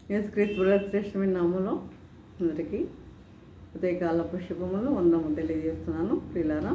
యేసుక్రీస్తు శ్రేష్టమైన నామంలో అందరికీ ఉదయకాల పుష్పములు వందము తెలియజేస్తున్నాను పిల్లరా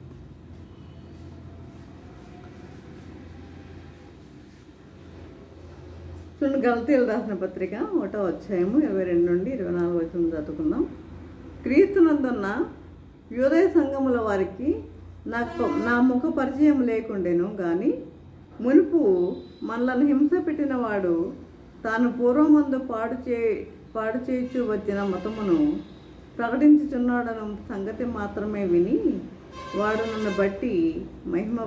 చూడండి గలతీలు రాసిన పత్రిక ఒకటో అధ్యాయము ఇరవై రెండు నుండి ఇరవై నాలుగు వచ్చిన చదువుకుందాం క్రీస్తునందున్న యోదయ సంఘముల వారికి నాకు నా ముఖ పరిచయం లేకుండెను కానీ మునుపు మనలను హింస పెట్టిన వాడు తాను పూర్వమందు పాడు చే పాడు చేయించు వచ్చిన మతమును ప్రకటించుచున్నాడన్న సంగతి మాత్రమే విని వాడు నన్ను బట్టి మహిమ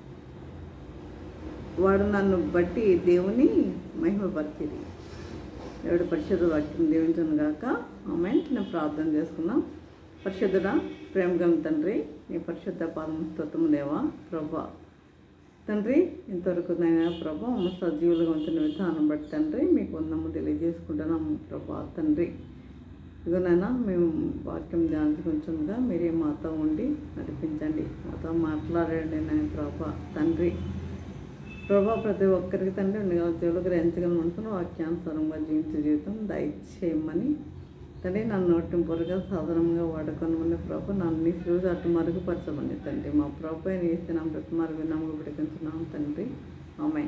వాడు నన్ను బట్టి దేవుని మహిమపరిచిరి దేవుడు పరిశుద్ధ వాక్యం దీవించను గాక ఆమె నేను ప్రార్థన చేసుకున్నాం పరిశుద్ధుడా ప్రేమ గల తండ్రి నీ పరిశుద్ధ పాదం స్తోత్రము దేవా ప్రభా తండ్రి ఇంతవరకు నైనా ప్రభా అమ్మ సజీవులుగా ఉంచిన విధానం బట్టి తండ్రి మీకు వందము తెలియజేసుకుంటున్నాము ప్రభా తండ్రి ఇదిగోనైనా మేము వాక్యం ధ్యానించుకుంటుండగా మీరే మాతో ఉండి నడిపించండి మాతో మాట్లాడండి నేను ప్రభా తండ్రి ప్రభా ప్రతి ఒక్కరికి తండ్రి ఉండగల దేవుడు గ్రహించగలను అనుకున్న వాక్యానుసారంగా జీవించే జీవితం దయచేయమని తండ్రి నన్ను నోటింపులుగా సాధారణంగా వాడుకొనమని ప్రభు నన్ను నీ శివుడు అటు మరుగుపరచమని తండ్రి మా ప్రభు అని ఇస్తున్నాం ప్రతి మరుగు నమ్మకు పిడికించున్నాం తండ్రి ఆమె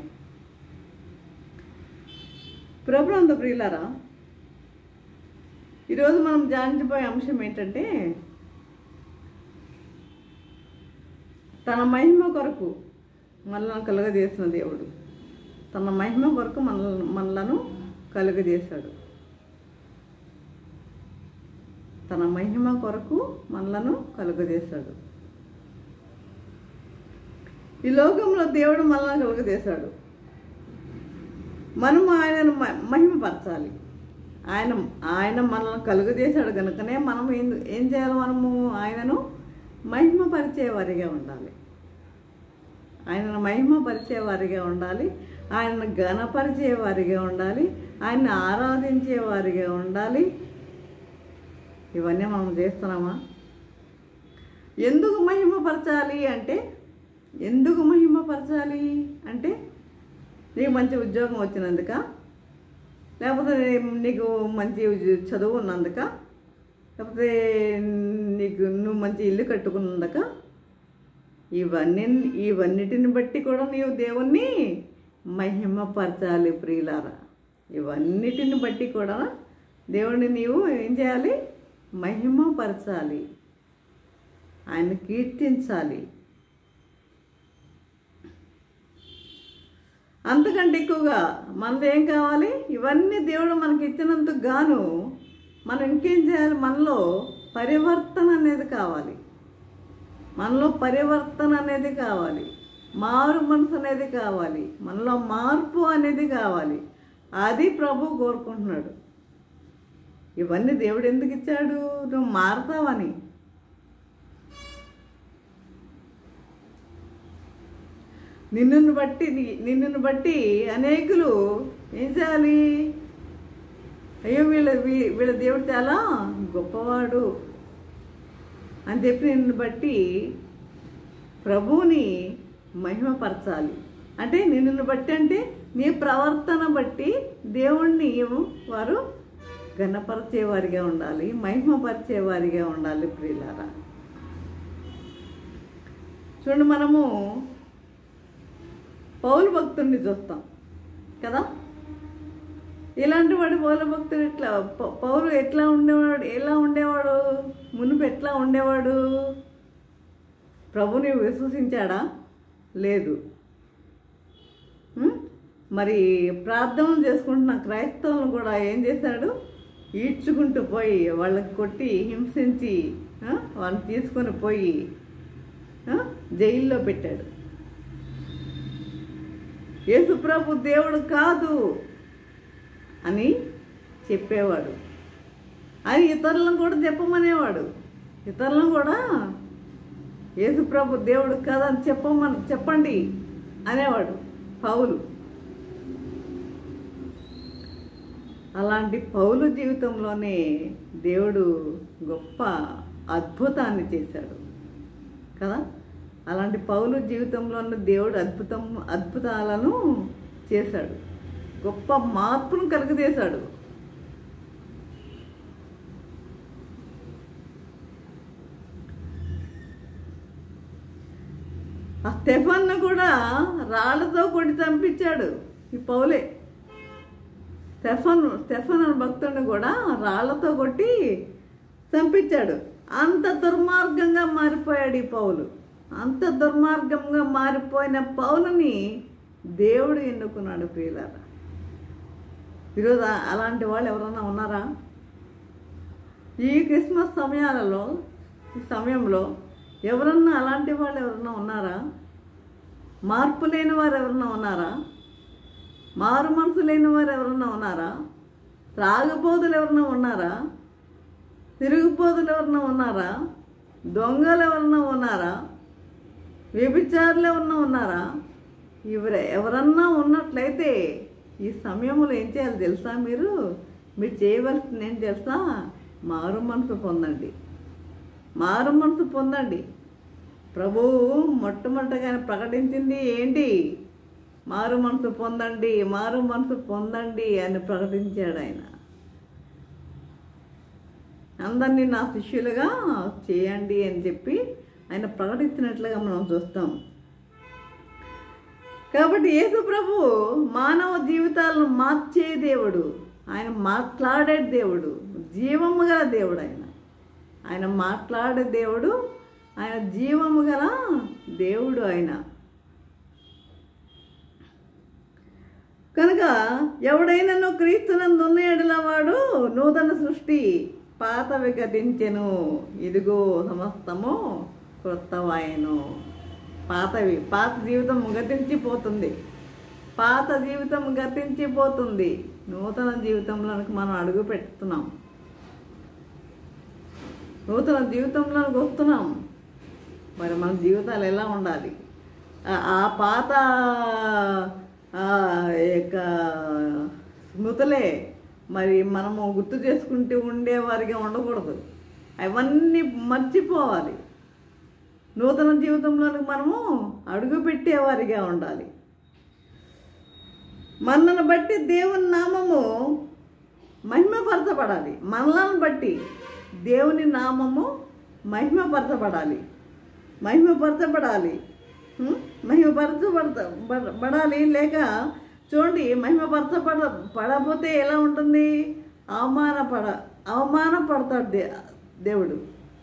ప్రభు అంత ప్రియులారా ఈరోజు మనం ధ్యానించబోయే అంశం ఏంటంటే తన మహిమ కొరకు మనలను కలుగజేసిన దేవుడు తన మహిమ కొరకు మన మనలను కలుగజేశాడు తన మహిమ కొరకు మనలను కలుగజేశాడు ఈ లోకంలో దేవుడు మనల్ని కలుగజేశాడు మనము ఆయనను మ- మహిమపరచాలి ఆయన ఆయన మనల్ని కలుగజేశాడు కనుకనే మనం ఏం ఏం చేయాలి మనము ఆయనను మహిమపరిచేవారిగా ఉండాలి ఆయనను మహిమపరిచేవారిగా ఉండాలి ఆయనను ఘనపరిచేవారిగా ఉండాలి ఆయన్ని ఆరాధించేవారిగా ఉండాలి ఇవన్నీ మనం చేస్తున్నామా ఎందుకు మహిమపరచాలి అంటే ఎందుకు మహిమపరచాలి అంటే నీకు మంచి ఉద్యోగం వచ్చినందుక లేకపోతే నీ- నీకు మంచి ఉద్య- చదువు ఉన్నందుక లేకపోతే నీకు నువ్వు మంచి ఇల్లు కట్టుకున్నందుక ఇవన్నీ ఇవన్నిటిని బట్టి కూడా నీవు దేవుణ్ణి మహిమపరచాలి ప్రియులారా ఇవన్నిటిని బట్టి కూడా దేవుణ్ణి నీవు ఏం చేయాలి మహిమపరచాలి ఆయన కీర్తించాలి అంతకంటే ఎక్కువగా మనది ఏం కావాలి ఇవన్నీ దేవుడు మనకి ఇచ్చినందుకు గాను మనం ఇంకేం చేయాలి మనలో పరివర్తన అనేది కావాలి మనలో పరివర్తన అనేది కావాలి మారు మనసు అనేది కావాలి మనలో మార్పు అనేది కావాలి అది ప్రభు కోరుకుంటున్నాడు ఇవన్నీ దేవుడు ఎందుకు ఇచ్చాడు నువ్వు మారుతావని నిన్నును బట్టి నీ- నిన్నును బట్టి అనేకులు ఏం చేయాలి అయ్యో వీళ్ళ వీ- వీళ్ళ దేవుడు చాలా గొప్పవాడు అని చెప్పి నిన్ను బట్టి ప్రభువుని మహిమపరచాలి అంటే నిన్ను బట్టి అంటే నీ ప్రవర్తన బట్టి దేవుణ్ణి వారు ఘనపరిచేవారిగా ఉండాలి మహిమపరిచేవారిగా ఉండాలి ప్రియులారా చూడండి మనము పౌలు భక్తుడిని చూస్తాం కదా ఇలాంటి వాడు పౌల భక్తుడు ఎట్లా ప- పౌలు ఎట్లా ఉండేవాడు ఎలా ఉండేవాడు మునుపు ఎట్లా ఉండేవాడు ప్రభుని విశ్వసించాడా లేదు ఉం? మరి ప్రార్థన చేసుకుంటున్న క్రైస్తవులను కూడా ఏం చేశాడు ఈడ్చుకుంటూ పోయి వాళ్ళకి కొట్టి హింసించి ఆ, వాళ్ళని తీసుకొని పోయి ఆ, జైల్లో పెట్టాడు యేసుప్రభు దేవుడు కాదు అని చెప్పేవాడు అది ఇతరులను కూడా చెప్పమనేవాడు ఇతరులను కూడా యేసుప్రభు దేవుడు కాదని చెప్పమని చెప్పండి అనేవాడు పౌలు అలాంటి పౌలు జీవితంలోనే దేవుడు గొప్ప అద్భుతాన్ని చేశాడు కదా అలాంటి పౌలు జీవితంలోనే దేవుడు అద్భుతం అద్భుతాలను చేశాడు గొప్ప మార్పును కలుగజేశాడు ఆ స్టెఫన్ను కూడా రాళ్ళతో కొట్టి చంపించాడు ఈ పౌలే స్టెఫన్ స్టెఫన్ అనే భక్తుడిని కూడా రాళ్లతో కొట్టి చంపించాడు అంత దుర్మార్గంగా మారిపోయాడు ఈ పౌలు అంత దుర్మార్గంగా మారిపోయిన పౌలుని దేవుడు ఎన్నుకున్నాడు ప్రియులారా ఈరోజు ఆ- అలాంటి వాళ్ళు ఎవరన్నా ఉన్నారా ఈ క్రిస్మస్ సమయాలలో ఈ సమయంలో ఎవరన్నా అలాంటి వాళ్ళు ఎవరన్నా ఉన్నారా మార్పు లేని వారు ఎవరన్నా ఉన్నారా మారు మనసు లేని వారు ఎవరన్నా ఉన్నారా త్రాగుబోతులు ఎవరన్నా ఉన్నారా తిరుగుబోతులు ఎవరన్నా ఉన్నారా దొంగలు ఎవరన్నా ఉన్నారా వ్యభిచారులు ఎవరన్నా ఉన్నారా ఎవర ఎవరన్నా ఉన్నట్లయితే ఈ సమయంలో ఏం చేయాలి తెలుసా మీరు మీరు చేయవలసింది ఏం తెలుసా మారు మనసు పొందండి మారు మనసు పొందండి ప్రభువు మొట్టమొదటిగా ప్రకటించింది ఏంటి మారు మనసు పొందండి మారు మనసు పొందండి అని ప్రకటించాడు ఆయన అందరినీ నా శిష్యులుగా చేయండి అని చెప్పి ఆయన ప్రకటించినట్లుగా మనం చూస్తాం కాబట్టి యేసు ప్రభు మానవ జీవితాలను మార్చే దేవుడు ఆయన మాట్లాడే దేవుడు జీవము గల దేవుడు ఆయన ఆయన మాట్లాడే దేవుడు ఆయన జీవము గల దేవుడు ఆయన కనుక ఎవడైనా క్రీస్తునందు ఉన్న ఎడల వాడు నూతన సృష్టి పాతవి గతించెను ఇదిగో సమస్తము క్రొత్తవాయను పాతవి పాత జీవితం గతించిపోతుంది పాత జీవితం గతించిపోతుంది నూతన జీవితంలోనికి మనం అడుగు పెడుతున్నాం నూతన జీవితంలోనికి వస్తున్నాం మరి మన జీవితాలు ఎలా ఉండాలి ఆ- ఆ పాత ఆ యొక్క స్మృతులే మరి మనము గుర్తు చేసుకుంటూ ఉండేవారిగా ఉండకూడదు అవన్నీ మర్చిపోవాలి నూతన జీవితంలోనికి మనము అడుగు పెట్టేవారిగా ఉండాలి మనల్ని బట్టి దేవుని నామము మహిమపరచబడాలి మనలను బట్టి దేవుని నామము మహిమపరచబడాలి మహిమపరచబడాలి హ్మ్? మహిమపరచబడత బడ- బడాలి లేక చూడండి మహిమపరచబడ పడపోతే ఎలా ఉంటుంది అవమానపడ అవమానపడతాడు దే దేవుడు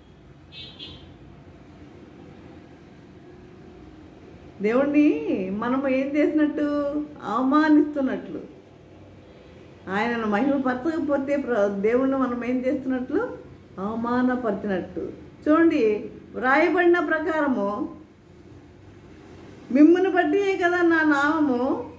దేవుణ్ణి మనము ఏం చేసినట్టు అవమానిస్తున్నట్లు ఆయనను మహిమపరచకపోతే ప్ర- దేవుణ్ణి మనం ఏం చేస్తున్నట్లు అవమానపరిచినట్టు చూడండి వ్రాయబడిన ప్రకారము మిమ్మును బట్టియే కదా నా నామము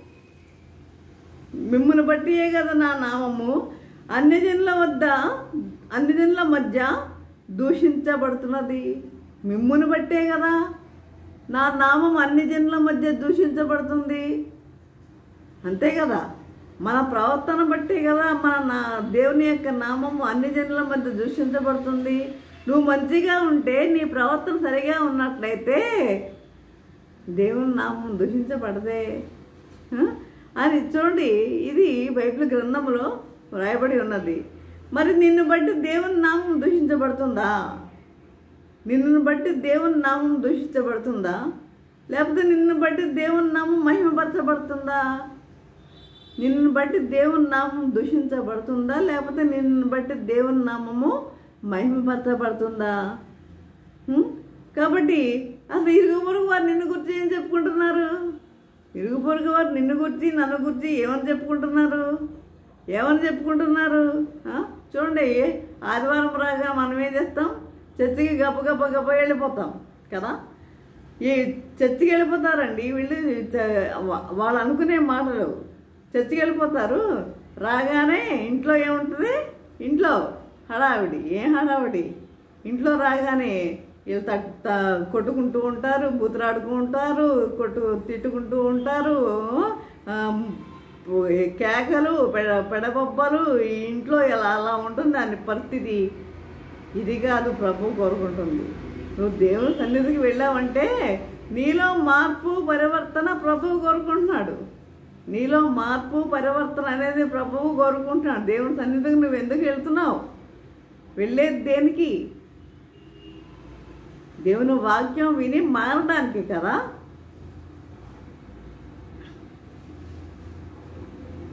మిమ్మును బట్టియే కదా నా నామము అన్ని జనుల వద్ద అన్ని జనుల మధ్య దూషించబడుతున్నది మిమ్మును బట్టే కదా నా నామం అన్ని జనుల మధ్య దూషించబడుతుంది అంతే కదా మన ప్రవర్తన బట్టి కదా మన నా దేవుని యొక్క నామము అన్ని జనుల మధ్య దూషించబడుతుంది నువ్వు మంచిగా ఉంటే నీ ప్రవర్తన సరిగా ఉన్నట్లయితే దేవుని నామం దూషించబడదే ఆ? అని చూడండి ఇది బైబిల్ గ్రంథంలో వ్రాయబడి ఉన్నది మరి నిన్ను బట్టి దేవుని నామం దూషించబడుతుందా నిన్ను బట్టి దేవుని నామం దూషించబడుతుందా లేకపోతే నిన్ను బట్టి దేవుని నామం మహిమపరచబడుతుందా నిన్ను బట్టి దేవుని నామం దూషించబడుతుందా లేకపోతే నిన్ను బట్టి దేవుని నామము మహిమపరచబడుతుందా ఉం? కాబట్టి అసలు ఇరుగు పొరుగు వారు నిన్ను గురించి ఏం చెప్పుకుంటున్నారు ఇరుగు పొరుగు వారు నిన్ను గురించి నన్ను గురించి ఏమని చెప్పుకుంటున్నారు ఏమని చెప్పుకుంటున్నారు ఆ? చూడండి ఆదివారం రాగా మనం ఏం చేస్తాం చర్చికి గప్ప గప్ప గప్ప వెళ్ళిపోతాం కదా ఈ చర్చికి వెళ్ళిపోతారండి వీళ్ళు చ- వా- వాళ్ళు అనుకునే మాటలు చర్చికి వెళ్ళిపోతారు రాగానే ఇంట్లో ఏముంటుంది ఇంట్లో హడావిడి ఏం హడావిడి ఇంట్లో రాగానే వీళ్ళు తట్ త- కొట్టుకుంటూ ఉంటారు బూతులాడుకుంటారు కొట్టు తిట్టుకుంటూ ఉంటారు ఆ, ఈ కేకలు పెడ పెడబొబ్బలు ఈ ఇంట్లో ఇలా అలా ఉంటుంది దాని పరిస్థితి ఇది కాదు ప్రభు కోరుకుంటుంది నువ్వు దేవుని సన్నిధికి వెళ్ళావంటే నీలో మార్పు పరివర్తన ప్రభువు కోరుకుంటున్నాడు నీలో మార్పు పరివర్తన అనేది ప్రభువు కోరుకుంటున్నాడు దేవుని సన్నిధికి నువ్వు ఎందుకు వెళ్తున్నావు వెళ్ళేది దేనికి దేవుని వాక్యం విని మారడానికి కదా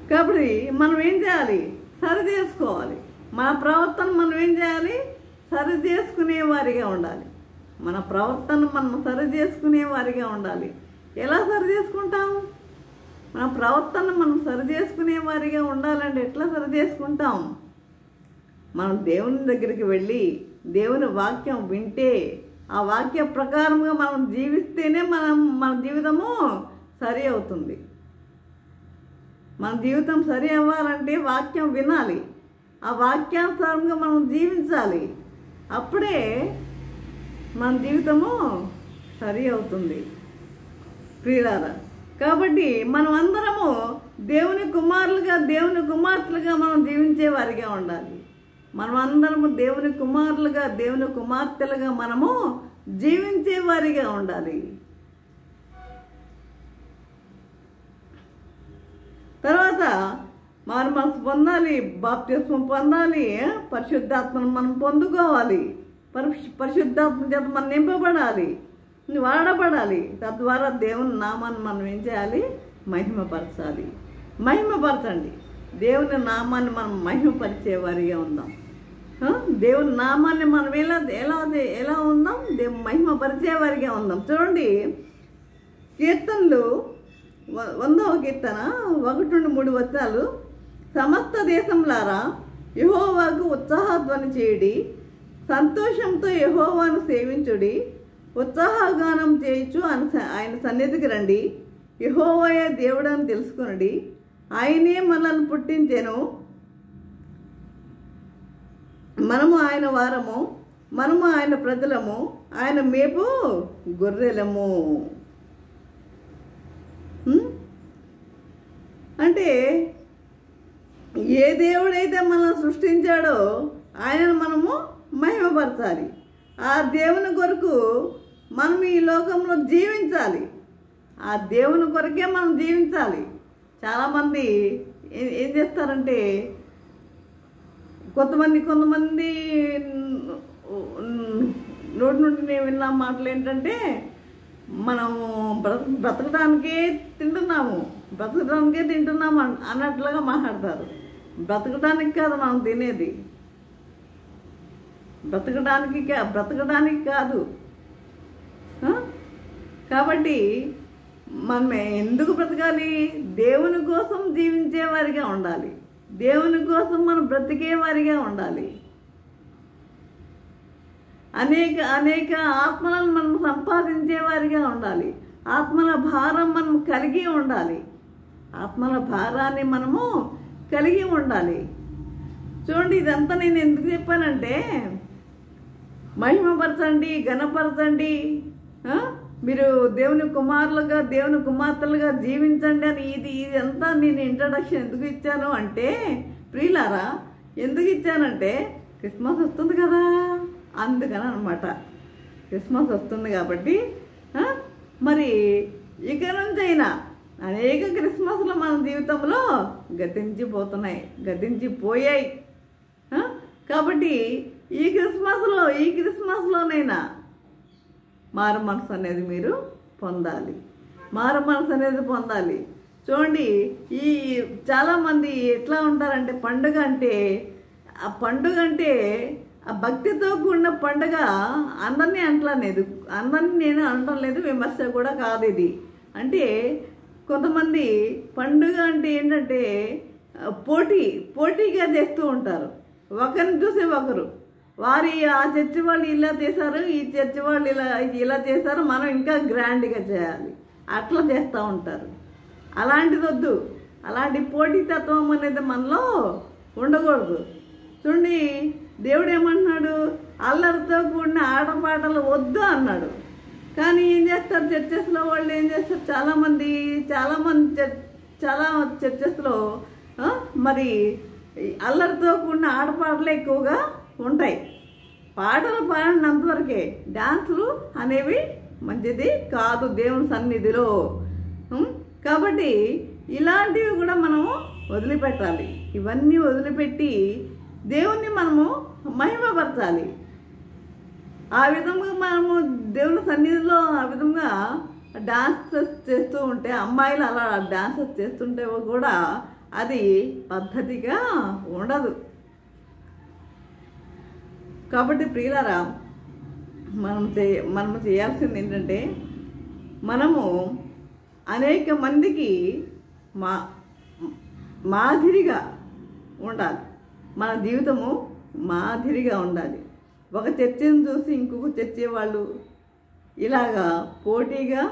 కాబట్టి మనం ఏం చేయాలి సరి చేసుకోవాలి మన ప్రవర్తన మనం ఏం చేయాలి సరి చేసుకునే వారిగా ఉండాలి మన ప్రవర్తన మనం సరి చేసుకునే వారిగా ఉండాలి ఎలా సరి చేసుకుంటాం మన ప్రవర్తన మనం సరి చేసుకునే వారిగా ఉండాలంటే ఎట్లా సరి చేసుకుంటాం మనం దేవుని దగ్గరికి వెళ్ళి దేవుని వాక్యం వింటే ఆ వాక్య ప్రకారంగా మనం జీవిస్తేనే మనం మన జీవితము సరి అవుతుంది మన జీవితం సరి అవ్వాలంటే వాక్యం వినాలి ఆ వాక్యానుసారంగా మనం జీవించాలి అప్పుడే మన జీవితము సరి అవుతుంది ప్రియులారా కాబట్టి మనం అందరము దేవుని కుమారులుగా దేవుని కుమార్తెలుగా మనం జీవించే వారిగా ఉండాలి మనం అందరము దేవుని కుమారులుగా దేవుని కుమార్తెలుగా మనము జీవించే వారిగా ఉండాలి తర్వాత మారు మనసు పొందాలి బాప్తిస్మం పొందాలి పరిశుద్ధాత్మను మనం పొందుకోవాలి పరిశు పరిశుద్ధాత్మ చేత మనం నింపబడాలి వాడబడాలి తద్వారా దేవుని నామాన్ని మనం ఏం చేయాలి మహిమపరచాలి మహిమపరచండి దేవుని నామాన్ని మనం మహిమపరిచే వారిగా ఉందాం ఆ? దేవుని నామాన్ని మనం ఎలా ఎలా ఎలా ఉందాం దేవు మహిమపరిచే వారిగా ఉందాం చూడండి కీర్తనలు వ- వందవ కీర్తన ఒకటి నుండి మూడు వచనాలు సమస్త దేశంలారా యహోవాకు ఉత్సాహధ్వని చేయడి సంతోషంతో యహోవాను సేవించుడి ఉత్సాహగానం చేయించు ఆయన స- ఆయన సన్నిధికి రండి యహోవయే దేవుడని తెలుసుకొనడి ఆయనే మనల్ని పుట్టించెను మనము ఆయన వారము మనము ఆయన ప్రజలము ఆయన మేపు గొర్రెలము ఉం? అంటే ఏ దేవుడైతే మనల్ని సృష్టించాడో ఆయనను మనము మహిమపరచాలి ఆ దేవుని కొరకు మనం ఈ లోకంలో జీవించాలి ఆ దేవుని కొరకే మనం జీవించాలి చాలామంది ఏ- ఏం చేస్తారంటే కొంతమంది కొంతమంది నోటి నుండి నేను విన్న మాటలు ఏంటంటే మనము బ్రత బ్రతకడానికే తింటున్నాము బ్రతకడానికే తింటున్నాము అన్- అన్నట్లుగా మాట్లాడతారు బ్రతకడానికి కాదు మనం తినేది బ్రతకడానికి కా- బ్రతకడానికి కాదు ఆ? కాబట్టి మనం ఎందుకు బ్రతకాలి దేవుని కోసం జీవించే వారిగా ఉండాలి దేవుని కోసం మనం బ్రతికే వారిగా ఉండాలి అనేక అనేక ఆత్మలను మనం సంపాదించే వారిగా ఉండాలి ఆత్మల భారం మనం కలిగి ఉండాలి ఆత్మల భారాన్ని మనము కలిగి ఉండాలి చూడండి ఇదంతా నేను ఎందుకు చెప్పానంటే మహిమపరచండి ఘనపరచండి ఆ? మీరు దేవుని కుమారులుగా దేవుని కుమార్తెలుగా జీవించండి అని ఇది ఇదంతా నేను ఇంట్రడక్షన్ ఎందుకు ఇచ్చాను అంటే ప్రియులారా ఎందుకు ఇచ్చానంటే క్రిస్మస్ వస్తుంది కదా అందుకని అనమాట క్రిస్మస్ వస్తుంది కాబట్టి ఆ? మరి ఇక నుంచైనా అనేక క్రిస్మస్లు మన జీవితంలో గతించిపోతున్నాయి గతించిపోయాయి ఆ? కాబట్టి ఈ క్రిస్మస్లో ఈ క్రిస్మస్లోనైనా మారు మనసు అనేది మీరు పొందాలి మారు మనసు అనేది పొందాలి చూడండి ఈ చాలామంది ఎట్లా ఉంటారంటే పండుగ అంటే ఆ పండుగ అంటే ఆ భక్తితో కూడిన పండుగ అందరినీ అంటలేదు అందరినీ నేను అనటం లేదు విమర్శ కూడా కాదు ఇది అంటే కొంతమంది పండుగ అంటే ఏంటంటే ఆ, పోటీ పోటీగా చేస్తూ ఉంటారు ఒకరిని చూసి ఒకరు వారి ఆ చర్చి వాళ్ళు ఇలా చేశారు ఈ చర్చి వాళ్ళు ఇలా ఇలా చేశారు మనం ఇంకా గ్రాండ్గా చేయాలి అట్లా చేస్తూ ఉంటారు అలాంటిది వద్దు అలాంటి పోటీతత్వం అనేది మనలో ఉండకూడదు చూడండి దేవుడు ఏమంటున్నాడు అల్లరితో కూడిన ఆటపాటలు వద్దు అన్నాడు కానీ ఏం చేస్తారు చర్చెస్లో వాళ్ళు ఏం చేస్తారు చాలామంది చాలామంది చర్- చాలా చర్చెస్లో ఆ, మరి ఈ అల్లరితో కూడిన ఆటపాటలు ఎక్కువగా ఉంటాయి పాటలు పాడినంతవరకే డాన్సులు అనేవి మంచిది కాదు దేవుని సన్నిధిలో ఉం? కాబట్టి ఇలాంటివి కూడా మనము వదిలిపెట్టాలి ఇవన్నీ వదిలిపెట్టి దేవుణ్ణి మనము మహిమపరచాలి ఆ విధంగా మనము దేవుని సన్నిధిలో ఆ విధంగా డాన్స్ చేస్తూ ఉంటే అమ్మాయిలు అలా డాన్సెస్ చేస్తుంటే కూడా అది పద్ధతిగా ఉండదు కాబట్టి ప్రియులారా మనం చేయ మనం చేయాల్సింది ఏంటంటే మనము అనేక మందికి మా మాదిరిగా ఉండాలి మన జీవితము మాదిరిగా ఉండాలి ఒక చర్చను చూసి ఇంకొక చర్చే వాళ్ళు ఇలాగా పోటీగా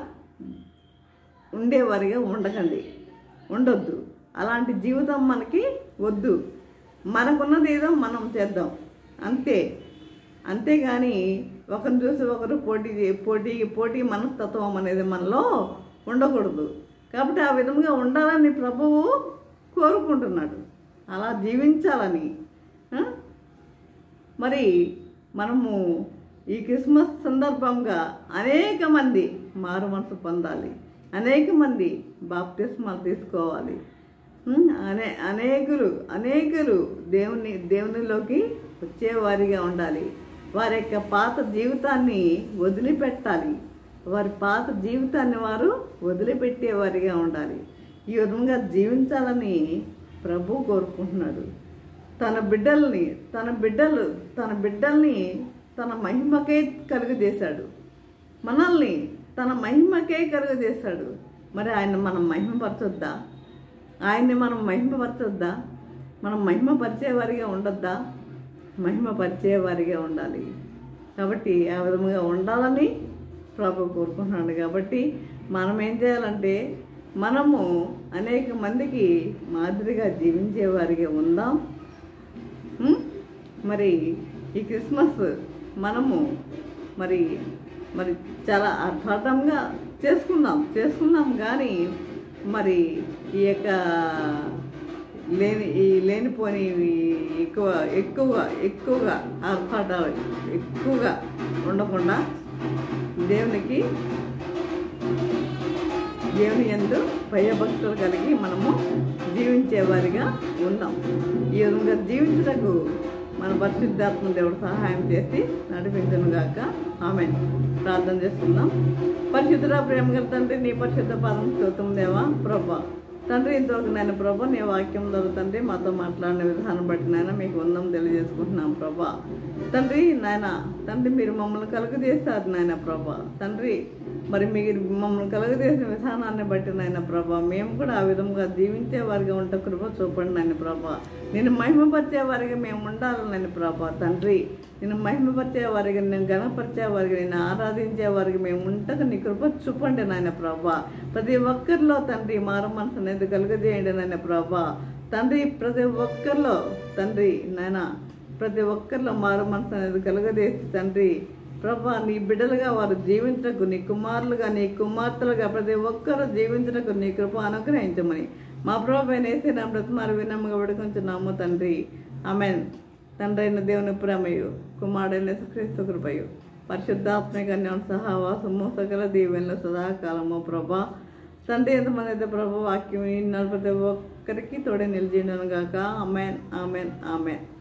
ఉండేవారిగా ఉండకండి ఉండొద్దు అలాంటి జీవితం మనకి వద్దు మనకున్నది ఏదో మనం చేద్దాం అంతే అంతేగాని ఒకరిని చూసి ఒకరు పోటీ చే- పోటీ పోటీ మనస్తత్వం అనేది మనలో ఉండకూడదు కాబట్టి ఆ విధంగా ఉండాలని ప్రభువు కోరుకుంటున్నాడు అలా జీవించాలని ఆ? మరి మనము ఈ క్రిస్మస్ సందర్భంగా అనేక మంది మారు మనసు పొందాలి అనేక మంది బాప్తిస్మాలు తీసుకోవాలి ఉమ్, అనే అనేకులు అనేకులు దేవుని దేవునిలోకి వచ్చేవారిగా ఉండాలి వారి యొక్క పాత జీవితాన్ని వదిలిపెట్టాలి వారి పాత జీవితాన్ని వారు వదిలిపెట్టేవారిగా ఉండాలి ఈ విధంగా జీవించాలని ప్రభు కోరుకుంటున్నాడు తన బిడ్డల్ని తన బిడ్డలు తన బిడ్డల్ని తన మహిమకే కలుగజేశాడు మనల్ని తన మహిమకే కలుగజేశాడు మరి ఆయన మనం మహిమపరచొద్దా ఆయన్ని మనం మహిమపరచొద్దా మనం మహిమపరిచేవారిగా ఉండొద్దా మహిమపరిచేవారిగా ఉండాలి కాబట్టి ఆ విధముగా ఉండాలని ప్రభు కోరుకుంటున్నాడు కాబట్టి మనం ఏం చేయాలంటే మనము అనేక మందికి మాదిరిగా జీవించేవారిగా ఉందాం ఉం? మరి ఈ క్రిస్మస్ మనము మరి మరి చాలా ఆర్భాటంగా చేసుకుందాం చేసుకుందాం కానీ మరి ఈ యొక్క లేని ఈ లేనిపోని ఈ ఎక్కువ ఎక్కువగా ఎక్కువగా ఆర్భాటాలు ఎక్కువగా ఉండకుండా దేవునికి దేవుని ఎందు భయభక్తులు కలిగి మనము జీవించేవారిగా ఉన్నాం ఈ విధంగా జీవించటకు మన పరిశుద్ధాత్మ దేవుడు సహాయం చేసి నడిపించను గాక ఆమె ప్రార్థన చేసుకుందాం పరిశుద్ధుల ప్రేమ గల తండ్రి నీ పరిశుద్ధ పాదం స్తోత్రం దేవా ప్రభా తండ్రి ఇంతవరకు నేను ప్రభా నీ వాక్యం ద్వారా తండ్రి మాతో మాట్లాడిన విధానం బట్టి నాయన మీకు వందం తెలియజేసుకుంటున్నాం ప్రభా తండ్రి నాయన తండ్రి మీరు మమ్మల్ని కలుగజేశారు నాయన ప్రభా తండ్రి మరి మీరు మమ్మల్ని కలుగజేసిన విధానాన్ని బట్టి నాయన ప్రభా మేము కూడా ఆ విధంగా జీవించే వారిగా ఉంట కృప చూపండి నాయన ప్రభా నేను మహిమపరిచే వారిగా మేము ఉండాలి నాయన ప్రభా తండ్రి నేను మహిమపరిచే వారిగా నేను గణపరిచే వారిగా నేను ఆరాధించే వారికి మేము ఉంటకు నీ కృప చూపండి నాయన ప్రభా ప్రతి ఒక్కరిలో తండ్రి మారు మనసు అనేది కలుగజేయండి నాయన ప్రభా తండ్రి ప్రతి ఒక్కరిలో తండ్రి నాయన ప్రతి ఒక్కరిలో మారు మనసు అనేది కలుగజేసి తండ్రి ప్రభా నీ బిడ్డలుగా వారు జీవించటకు నీ కుమారులుగా నీ కుమార్తెలుగా ప్రతి ఒక్కరూ జీవించటకు నీ కృప అనుగ్రహించమని మా ప్రభు నేసే నా బ్రతమారు వినమ్మగా విడుకుంటున్నాము తండ్రి ఆమెన్ తండ్రి అయిన దేవుని ప్రేమయు కుమారుడైన క్రీస్తు కృపయు పరిశుద్ధాత్మక సహవాసము సకల దీవెనలు సదాకాలము ప్రభా తండ్రి ఎంతమంది అయితే ప్రభు వాక్యం విన్నారు ప్రతి ఒక్కరికి తోడే నిలిచిండను గాక ఆమెన్ ఆమెన్ ఆమెన్